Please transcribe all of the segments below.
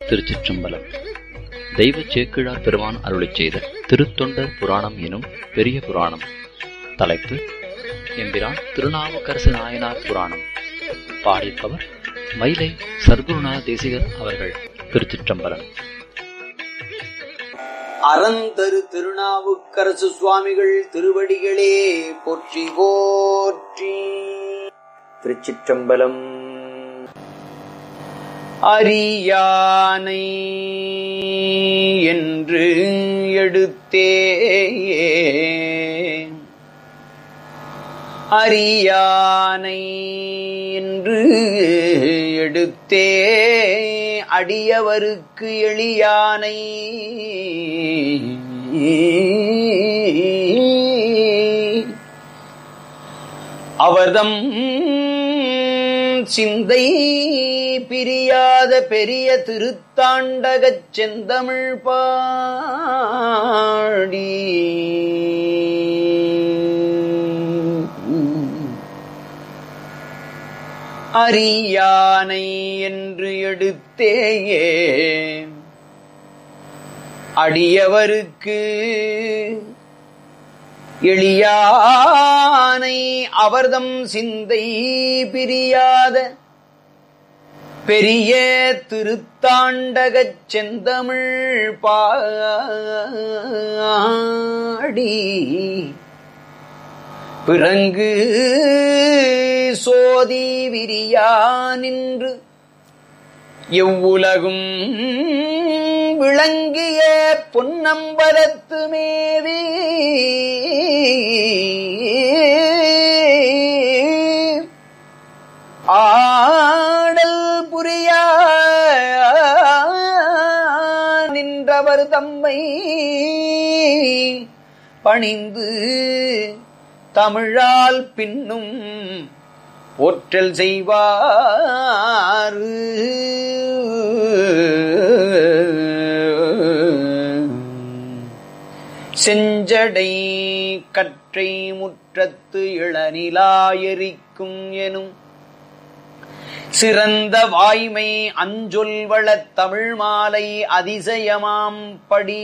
திருச்சிற்றம்பலம் தெய்வ சேக்கிழார் பெருமான் அருளிச் செய்த திருத்தொண்டர் புராணம் எனும் பெரிய புராணம் தலைப்பு எம்பிரான் திருநாவுக்கரசு நாயனார் புராணம் பாடிப்பவர் மயிலை சர்க்குருநாத தேசிகர் அவர்கள் திருச்சிற்றம்பலம் அறந்தரு திருநாவுக்கரசு சுவாமிகள் திருவடிகளே போற்றி போற்றி திருச்சிற்றம்பலம் அரியானை என்று எடுத்தே அரியானை என்று எடுத்தே அடியவருக்கு எளியானை அவர்தம் சிந்தை பிரியாத பெரிய திருத்தாண்டகச் செந்தமிழ் பாடி அரியானை என்று எடுத்தேயே அடியவருக்கு எளியானை அவர்தம் சிந்தை பிரியாத பெரிய திருத்தாண்டகச் செந்தமிழ் பாடி பிறங்கு சோதி விரியா நின்று எவ்வுலகும் விளங்கிய பொன்னம்பலத்து மேவி ஆடல் புரியா நின்றவர் தம்மை பணிந்து தமிழால் பின்னும் போற்றல் செய்வார் செஞ்சடை கற்றை முற்றத்து இளநிலாயரிக்கும் எனும் சிறந்த வாய்மை அஞ்சொல் வளத் தமிழ் மாலை அதிசயமாம் படி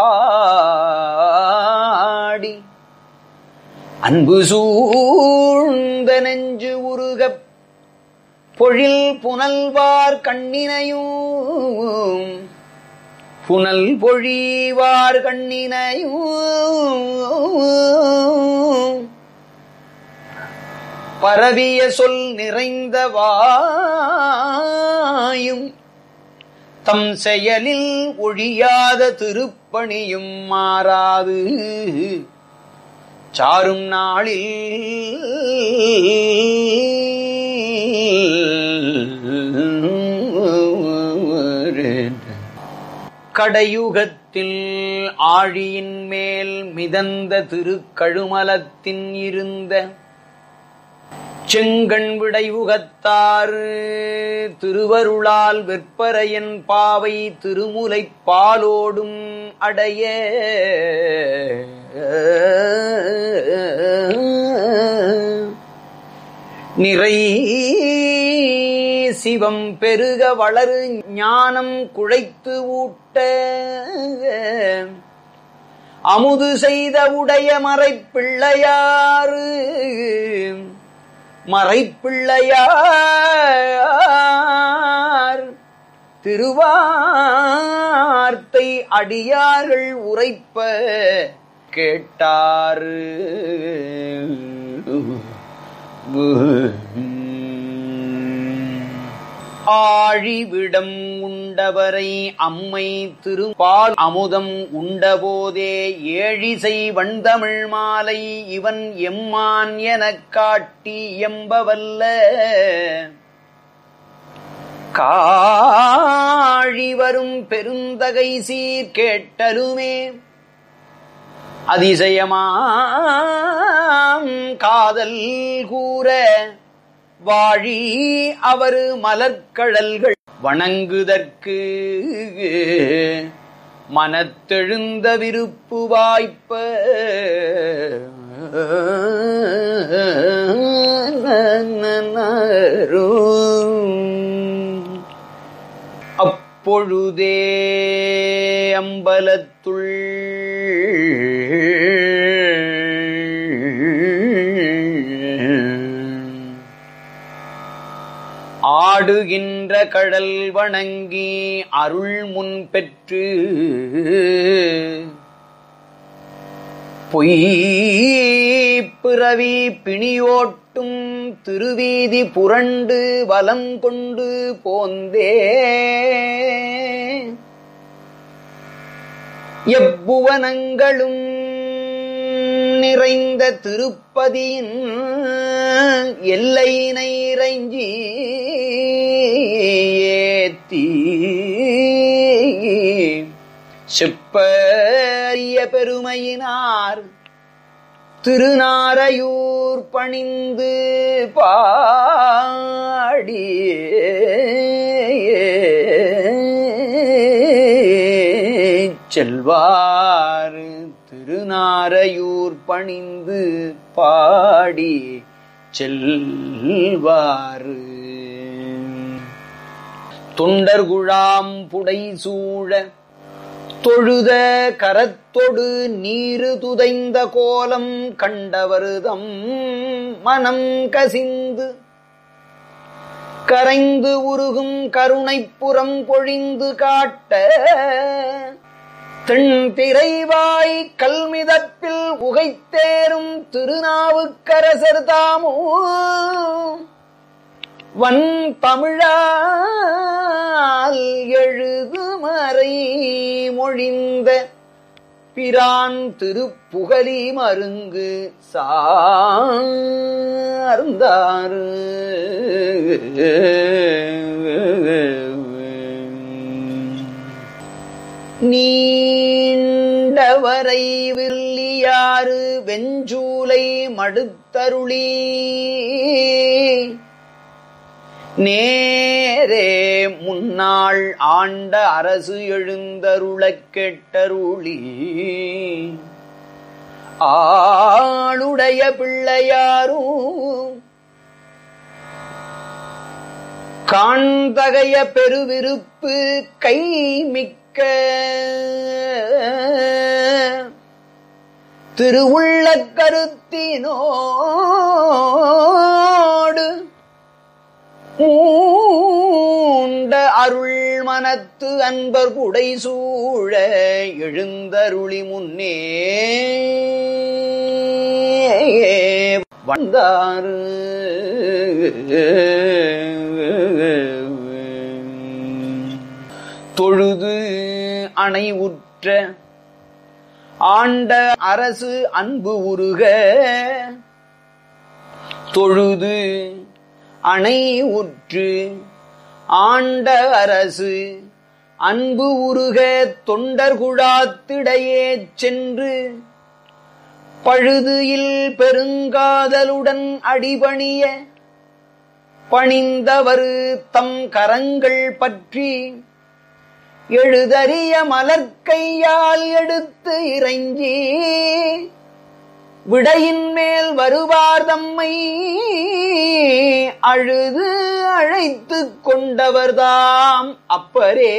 பாடி அன்பு சூழ்ந்த நெஞ்சு உருகப் பொழில் புனல்வார் கண்ணினையும் புனல் பொழிவார் கண்ணினையும் பரவிய சொல் நிறைந்த வாயும் தம் செயலில் ஒழியாத திருப்பணியும் மாறாது சாரும் நாளில் கடையுகத்தில் ஆழியின் மேல் மிதந்த திருக்கழுமலத்தின் இருந்த செங்கண் விடையுகத்தாறு திருவருளால் வெற்பரையன் பாவை திருமுலைப் பாலோடும் அடைய நிறை சிவம் பெருக வளரு ஞானம் குழைத்து ஊட்ட அமுது செய்த உடைய மறைப்பிள்ளையாறு மறைப்பிள்ளையார் திருவார்த்தை அடியார்கள் உரைப்ப கேட்டாரு ஆழிவிடம் உண்டவரை அம்மை திருப்பால் அமுதம் உண்டபோதே ஏழிசை வண்டமிழ் மாலை இவன் எம்மான் எனக் காட்டி எம்பவல்ல காழி வரும் பெருந்தகை சீர் கேட்டலுமே அதிசயமாம் காதல் கூற வாழி அவரு மலர்கழல்கள் வணங்குதற்கு மனத்தெழுந்த விருப்பு வாய்ப்ப அப்பொழுதே அம்பலத்துள் ஆடுகின்ற கடல் வணங்கி அருள் முன் பெற்று பொய் பிறவி பிணியோட்டும் திருவீதி புரண்டு வலம் கொண்டு போந்தே எப்புவனங்களும் நிறைந்த திருப்பதியின் எல்லையினை இறைஞ்சி ஏத்தி செப்பரிய பெருமையினார் திருநாரையூர் பணிந்து பாடி செல்வார் திருநாரையூர் பணிந்து பாடி செல்வாறு தொண்டர்குழாம் புடை சூழ தொழுத கரத்தொடு நீரு துதைந்த கோலம் கண்டவருதம் மனம் கசிந்து கரைந்து உருகும் கருணைப்புறம் பொழிந்து காட்ட தென் திரைவாய் கல்மிதப்பில் உகைத்தேரும் திருநாவுக்கரசர் தாமோ வன் தமிழால் எழுதுமறை மொழிந்த பிரான் திருப்புகலி மருங்கு சார்ந்தாரு நீண்டவரை வில்லியாறு வெஞ்சூலை மடுத்தருளி நேரே முன்னாள் ஆண்ட அரசு எழுந்தருளக் கெட்டருளி ஆளுடைய பிள்ளையாரும் காண்தகைய பெருவிருப்பு கை மிக்க திருவுள்ள கருத்தினோடு மூண்ட அருள் மனத்து அன்பர் புடை சூழ எழுந்தருளி முன்னே வந்தாரு தொழுது அணை உற்ற ஆண்ட அரசு அன்பு உருக தொழுது அணை உற்று ஆண்ட அரசு அன்பு உருக தொண்டர் குழாத்திடையே சென்று பழுது இல் பெருங்காதலுடன் அடிபணிய பணிந்தவர் தம் கரங்கள் பற்றி எழுதறிய மலர்க்கையால் எடுத்து இறைஞ்சி விடையின் மேல் வருவார் தம்மை அழுது அழைத்துக் கொண்டவர்தாம் அப்பரே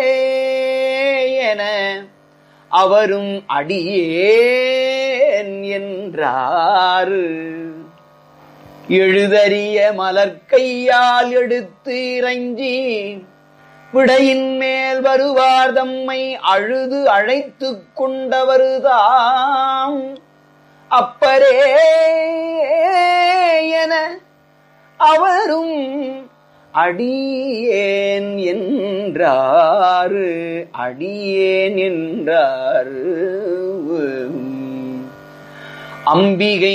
என அவரும் அடியேன் என்றாரு எழுதறிய மலர்க்கையால் எடுத்து இறைஞ்சி விடையின் மேல் வருவார் தம்மை அழுது அழைத்துக் கொண்டவருதாம் அப்பரே என அவரும் அடியேன் என்றாரு அடியேன் என்றாரு அம்பிகை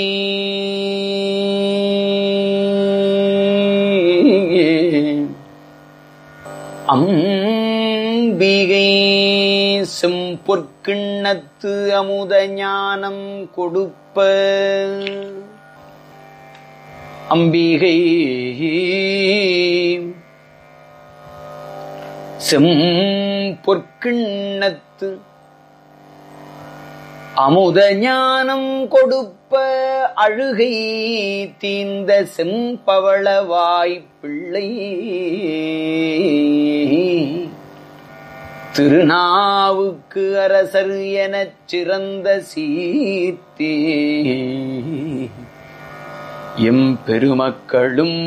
அம்பிகை செம்பொற்கிண்ணத்து அமுத ஞானம் கொடுப்ப அம்பிகை செம்பொற்கிண்ணத்து அமுத ஞானம் கொடுப்ப அழுகை தீந்த செம்பவளவாய் பிள்ளை திருநாவுக்கு அரசர் எனச் சிறந்த சீர்த்தே எம் பெருமக்களும்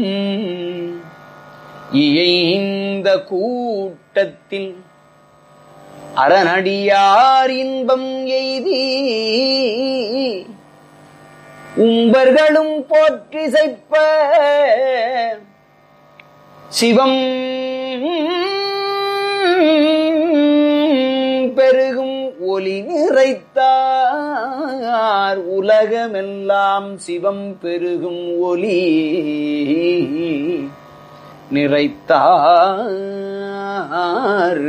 இயைந்த கூட்டத்தில் அரணடியார் இன்பம் எய்தி உம்பர்களும் போற்றிசைப்ப சிவம் பெருகும் ஒளி நிறைத்தார் உலகமெல்லாம் சிவம் பெருகும் ஒளி நிறைத்தார்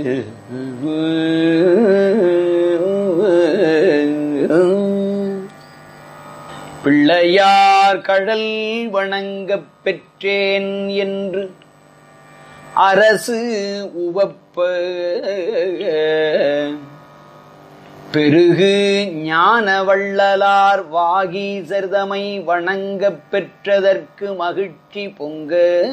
பிள்ளையார் கடல் வணங்கப் பெற்றேன் என்று அரசு உவப்ப பெருகு ஞான வள்ளலார் வாகீசர்தமை வணங்கப் பெற்றதற்கு மகிழ்ச்சி பொங்க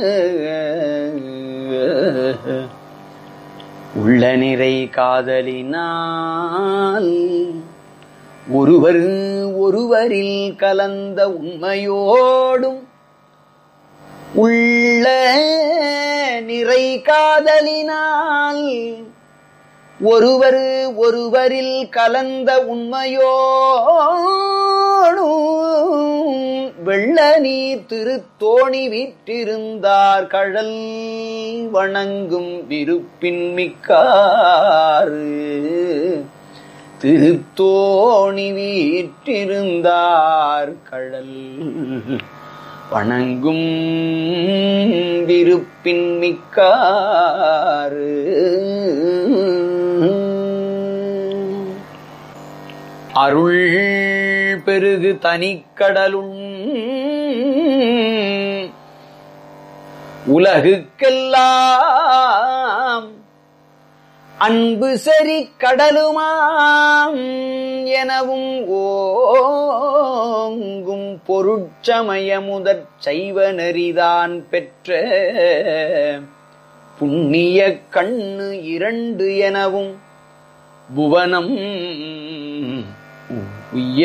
உள்ள நிறை காதலினால் ஒருவர் ஒருவரில் கலந்த உண்மையோடும் உள்ள நிறை காதலினால் ஒருவர் ஒருவரில் கலந்த உண்மையோடும் வெள்ள நீர் திருத்தோணி வீற்றிருந்தார் கடல் வணங்கும் விருப்பின் மிக்காறு திருத்தோணி வீற்றிருந்தார் கடல் வணங்கும் விருப்பின் மிக்காறு அருள் பெருகு தனிக்கடலும் உலகுக்கெல்லாம் அன்பு சரி கடலுமாம் எனவும் ஓங்கும் பொருட்சமய முதற் சைவ நெறிதான் பெற்ற புண்ணிய கண்ணு இரண்டு எனவும் புவனம் உய்ய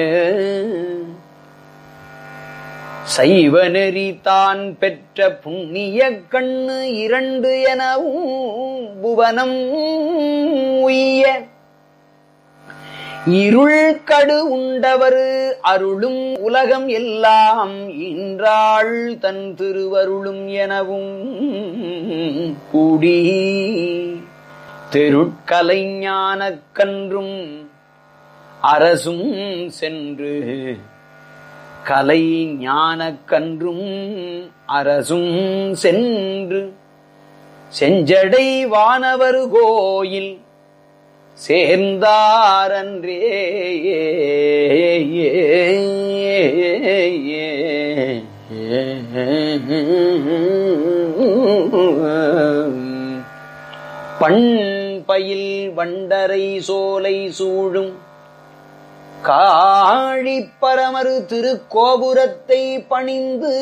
சைவ நெறி தான் பெற்ற புண்ணிய கண்ணு இரண்டு எனவும் புவனம் உய்ய இருள் கடு உண்டவர் அருளும் உலகம் எல்லாம் இன்றாள் தன் திருவருளும் எனவும் கூடி தெருட்கலை ஞானக் கன்றும் அரசும் சென்று கலை ஞானக் கன்றும் அரசும் சென்று செஞ்சடை வானவர் கோயில் சேர்ந்தாரன்றே பண்பயில் வண்டரை சோலை சூழும் காழி பரமரு திருக்கோபுரத்தை பணிந்து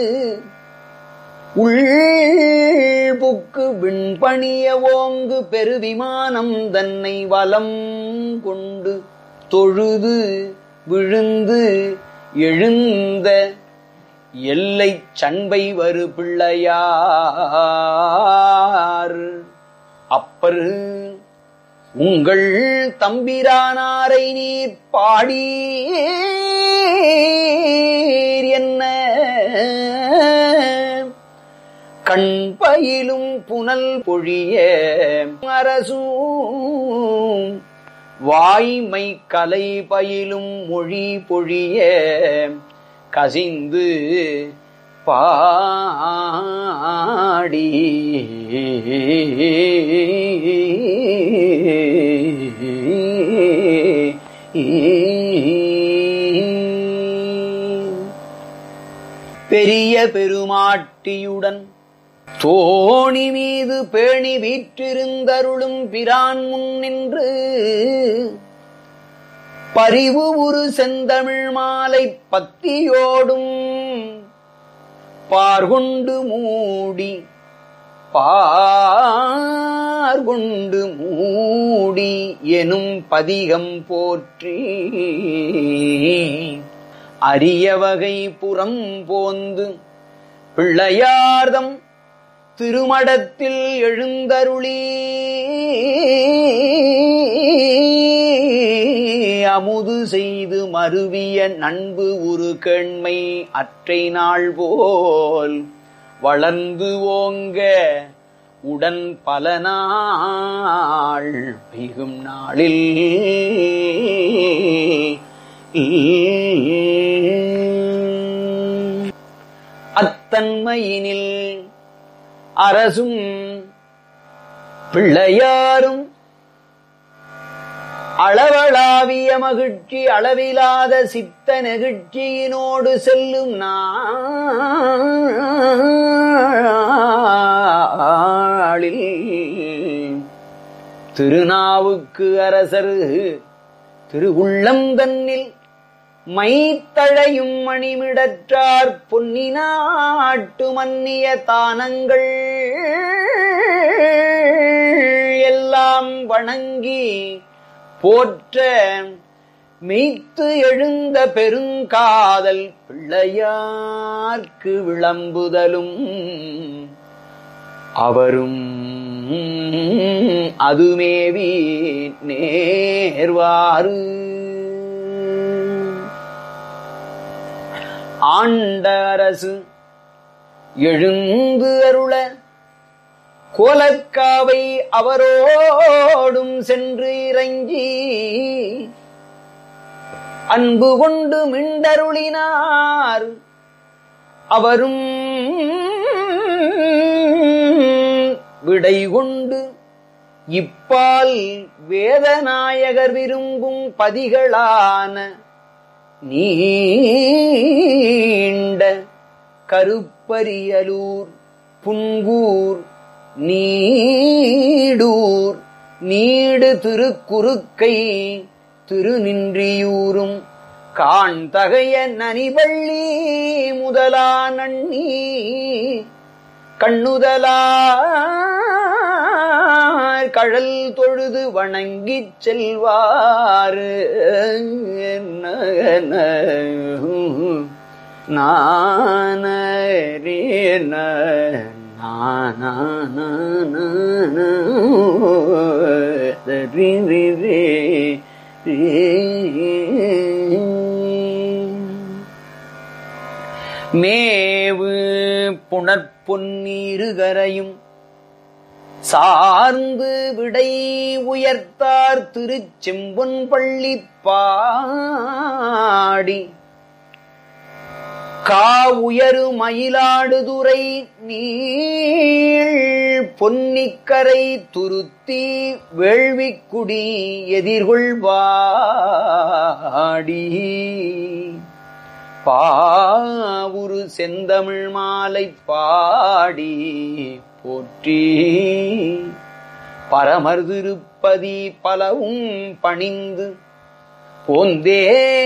உள்புக்கு விண்பணிய ஓங்கு பெருவிமானம் தன்னை வலம் கொண்டு தொழுது விழுந்து எழுந்த எல்லை சண்பை வரு பிள்ளையார் அப்பரு உங்கள் தம்பிரானாரை நீர் பாடீர் என்ன கண் பயிலும் புனல் பொழிய அரசும் வாய்மை கலை பயிலும் மொழி பொழிய கசிந்து பாடி பெரிய பெருமாட்டியுடன் தோணி மீது பேணி வீற்றிருந்தருளும் பிரான் முன் நின்று பரிவு உரு செந்தமிழ் மாலை பத்தியோடும் பார்கொண்டு மூடி பார்கொண்டு மூடி எனும் பதிகம் போற்றி அரிய வகை புறம் போந்து பிள்ளையார்தம் திருமடத்தில் எழுந்தருளி அமுது செய்து மருவிய நண்பு உரு கேண்மை அற்றை நாள் போல் வளர்ந்து ஓங்க உடன் பல நாள் வைகும் நாளில் அத்தன்மையினில் அரசும் பிள்ளையாரும் அளவளாவிய மகிழ்ச்சி அளவிலாத சித்த நெகிழ்ச்சியினோடு செல்லும் நாளில் திருநாவுக்கு அரசர் திருவுள்ளம் தன்னில் மைத்தழையும் மணிமிடற்றார் பொன்னினாட்டு மன்னிய தானங்கள் எல்லாம் வணங்கி போற்ற மெய்த்து எழுந்த பெருங்காதல் பிள்ளையார்க்கு விளம்புதலும் அவரும் அதுமேவி நேர்வாறு ஆண்ட அரசு எழுந்து அருள கோலக்காவை அவரோடும் சென்று இறங்கி அன்பு கொண்டு மிண்டருளினார் அவரும் விடை கொண்டு இப்பால் வேதநாயகர் விரும்பும் பதிகளான நீண்ட கருப்பரியலூர் புன்கூர் நீடூர் நீடு திருக்குறுக்கை திருநின்றியூரும் காண் தகைய நனிவள்ளி முதலா நன்னி கண்ணுதலார் கழல் தொழுது வணங்கிச் செல்வாறு நானரேன மேவு புனற்பொன்னீருகரையும் சார்ந்து விடை உயர்த்தார் திருச்செம்பொன் பள்ளி பாடி கா உயரு மயிலாடுதுறை நீள் பொன்னிக்கரை துருத்தி வேள்விக்குடி எதிர்கொள்வாடி பாவுரு செந்தமிழ் மாலை பாடி போற்றி பரமர் திருப்பதி பலவும் பணிந்து போந்தே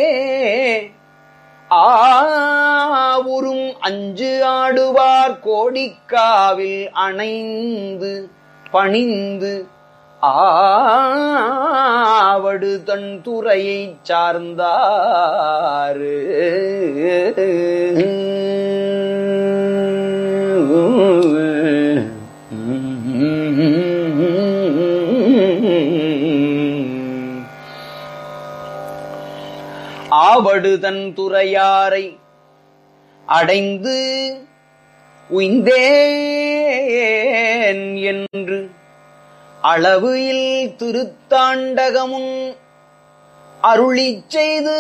ஆவுரும் அஞ்சு ஆடுவார் கோடிக்காவில் அணைந்து பணிந்து ஆவடு தன் துறையைச் சார்ந்தாரு ஆவடு தன் துறையாரை அடைந்து உய்ந்தேன் என்று அளவு இல் திருத்தாண்டகமுன் அருளிச் செய்து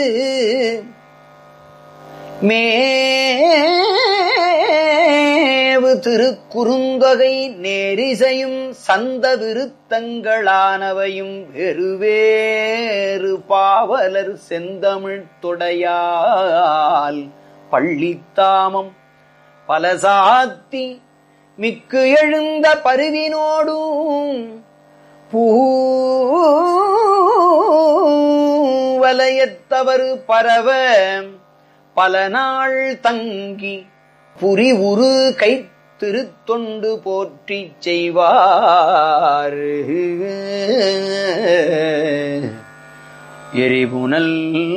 மேவு திருக்குறுந்தொகை நேரிசையும் சந்த விருத்தங்களானவையும் வெறுவேறு பாவலர் செந்தமிழ் தொடையால் பள்ளித்தாமம் பலசாத்தி மிக்கு எழுந்த பருவினோடும் பூவலயத்தவர் பரவ பல நாள் தங்கி புரி உரு கை திருத்தொண்டு போற்றிச் செய்வார் எரிபுனல்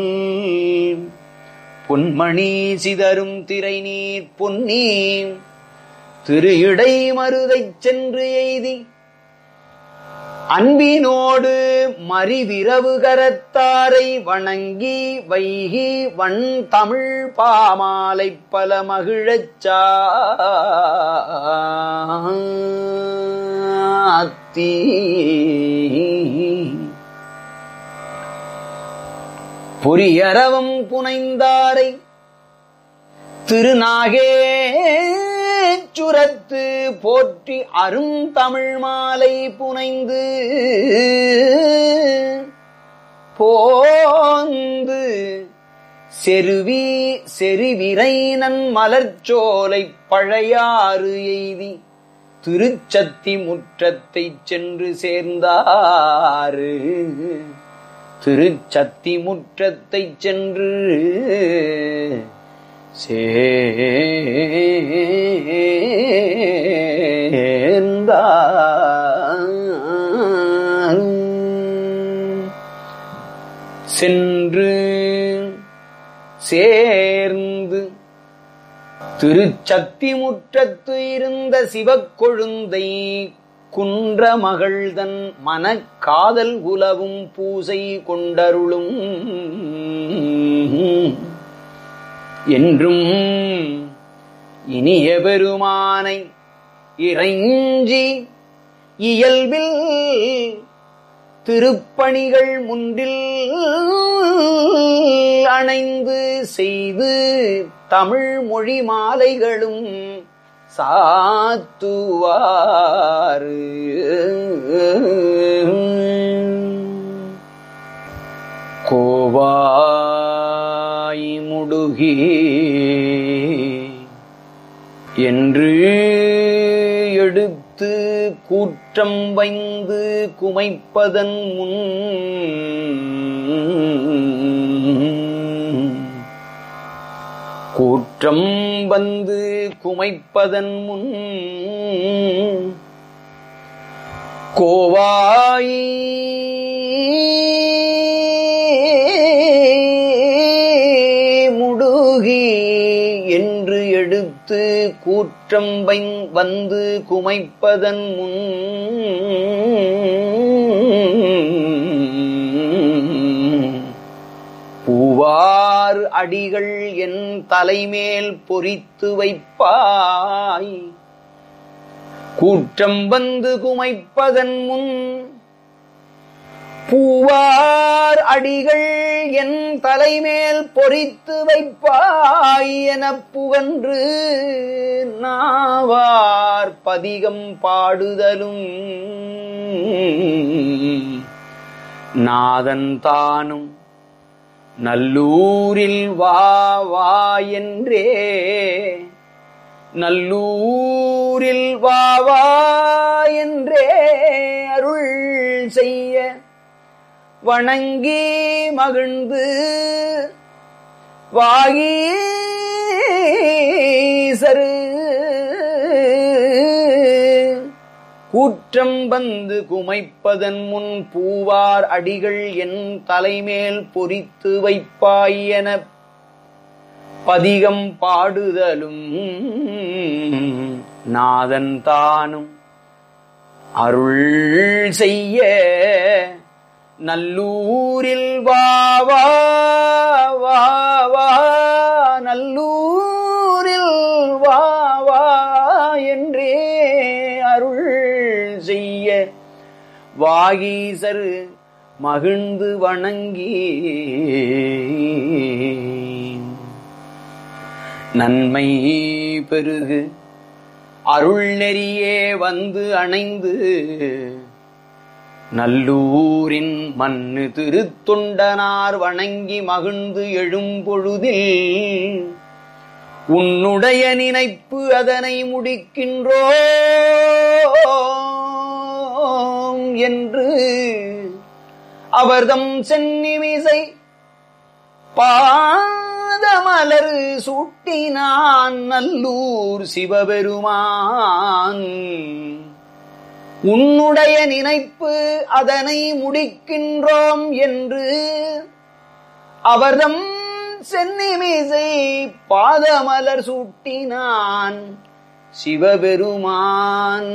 பொன்மணி சிதறும் திரை நீர் பொன்னி திரு இடை மருதைச் சென்று எய்தி அன்பினோடு மறிவிரவு கரத்தாரை வணங்கி வைகி வண் தமிழ் பாமாலை பல மகிழச் சாத்தி பொரியரவம் புனைந்தாரை திருநாகே சுரத்து போற்றி அரும் தமிழ் மாலை புனைந்து போந்து செருவி செருவிரை நன் மலர்ச்சோலை பழையாறு எய்தி திருச்சத்தி முற்றத்தைச் சென்று சேர்ந்தாரு திருச்சத்தி முற்றத்தைச் சென்று சேர்ந்தார் சென்று சேர்ந்து திருச்சத்தி முற்றத்து இருந்த சிவக்கொழுந்தை குன்ற மகள்தன் மனக்காதல் உலவும் பூசை கொண்டருளும் என்றும் இனிய பெருமானை இறைஞ்சி இயல்பில் திருப்பணிகள் முன்றில் அணைந்து செய்து தமிழ் மொழி மாலைகளும் சாத்துவாறு கோவாய் முடுகி என்று எடுத்து கூற்றம் வைந்து குமைப்பதன் முன் கூற்றம் வந்து குமைப்பதன் முன் கோவாய் முடுகி என்று எடுத்து கூற்றம் வைந்- வந்து குமைப்பதன் முன் பூவார் அடிகள் என் தலைமேல் பொறித்து வைப்பாய் கூற்றம் வந்து குமைப்பதன் முன் பூவார் அடிகள் என் தலைமேல் பொறித்து வைப்பாய் எனப் புகன்று நாவார் பதிகம் பாடுதலும் நாதன் தானும் நல்லூரில் வா வா என்றே நல்லூரில் வா வா என்றே அருள் செய்ய வணங்கி மகிழ்ந்து வாகீசரு கூற்றம் வந்து குமைப்பதன் முன் பூவார் அடிகள் என் தலைமேல் பொறித்து வைப்பாய் எனப் பதிகம் பாடுதலும் நாதன் தானும் அருள் செய்ய நல்லூரில் வா வா வா வா நல்லூரில் வா வா என்றே அருள் செய்ய வாகீசர் மகிழ்ந்து வணங்கி நன்மை பெருகு அருள் நெறியே வந்து அணைந்து நல்லூரின் மண்ணு திருத்தொண்டனார் வணங்கி மகிழ்ந்து எழும்பொழுதில் உன்னுடைய நினைப்பு அதனை முடிக்கின்றோம் என்று அவர்தம் சென்னிமிசை பாத பாதமலர் சூட்டினான் நல்லூர் சிவபெருமான் உன்னுடைய நினைப்பு அதனை முடிக்கின்றோம் என்று அவர்தம் சென்னிமிசை பாதமலர் சூட்டினான் சிவபெருமான்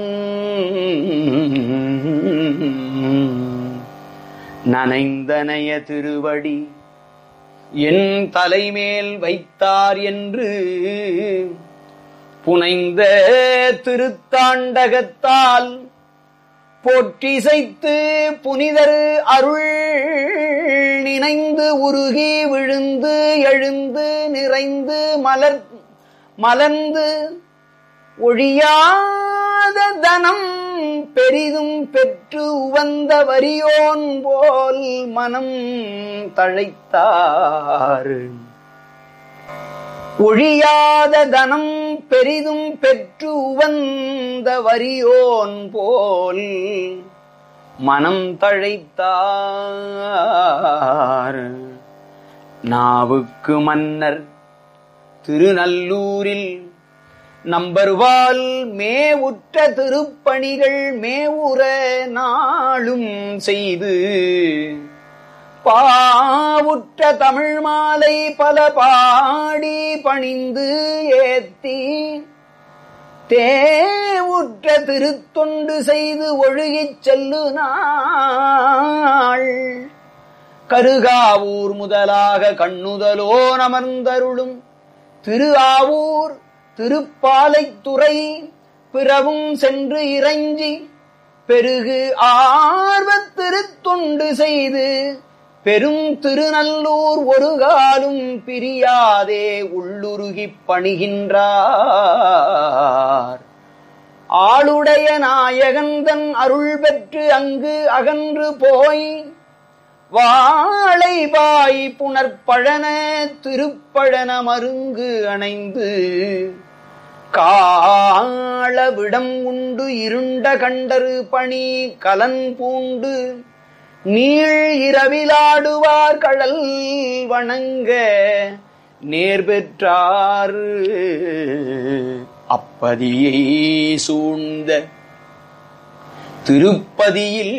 நனைந்தனைய திருவடி என் தலைமேல் வைத்தார் என்று புனைந்த திருத்தாண்டகத்தால் போற்றிசைத்து புனிதர் அருள் நினைந்து உருகி விழுந்து எழுந்து நிறைந்து மலர் மலர்ந்து ஒழியாத தனம் பெரிதும் பெற்று உவந்த வரியோன் போல் மனம் தழைத்தார் ஒழியாத தனம் பெரிதும் பெற்று உவந்த வரியோன் போல் மனம் தழைத்தார் நாவுக்கு மன்னர் திருநல்லூரில் நம்பர்வால் மேவுற்ற திருப்பணிகள் மேவுற நாளும் செய்து பாவுற்ற தமிழ் மாலை பல பாடி பணிந்து ஏத்தி தேவுற்ற திருத்தொண்டு செய்து ஒழுகிச் செல்லு நாள் கருகாவூர் முதலாக கண்ணுதலோ நமர்ந்தருளும் திரு ஆவூர் திருப்பாலைத்துறை பிறவும் சென்று இறைஞ்சி பெருகு ஆர்வத் திருத்தொண்டு செய்து பெரும் திருநல்லூர் ஒரு காலும் பிரியாதே உள்ளுருகிப் பணிகின்றார் ஆளுடைய நாயகந்தன் அருள் பெற்று அங்கு அகன்று போய் வாழைபாய் புனற்பழன திருப்பழன மருங்கு அணைந்து காளவிடம் உண்டு இருண்ட கண்டரு பணி கலன் பூண்டு நீள் இரவிலாடுவார் கடல் வணங்க நேர் பெற்றார் அப்பதியை சூழ்ந்த திருப்பதியில்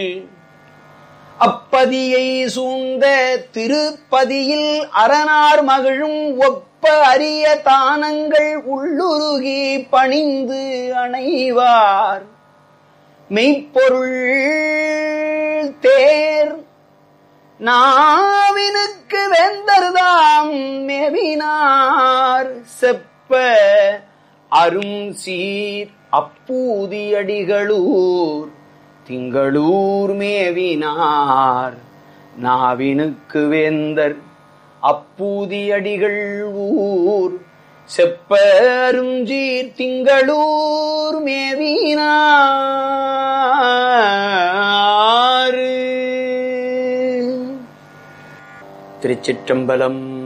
அப்பதியை சூழ்ந்த திருப்பதியில் அரணார் மகிழும் ஒப்ப அரிய தானங்கள் உள்ளுருகி பணிந்து அணைவார் மெய்ப்பொருள் தேர் நாவினுக்கு வெந்தர்தாம் மேவினார் செப்ப அரும் சீர் அப்பூதியடிகளூர் திங்களூர் மேவினார் நாவினுக்கு வேந்தர் அப்பூதியடிகள் ஊர் செப்பருஞ்சீர் திங்களூர் மேவினார் திருச்சிற்றம்பலம்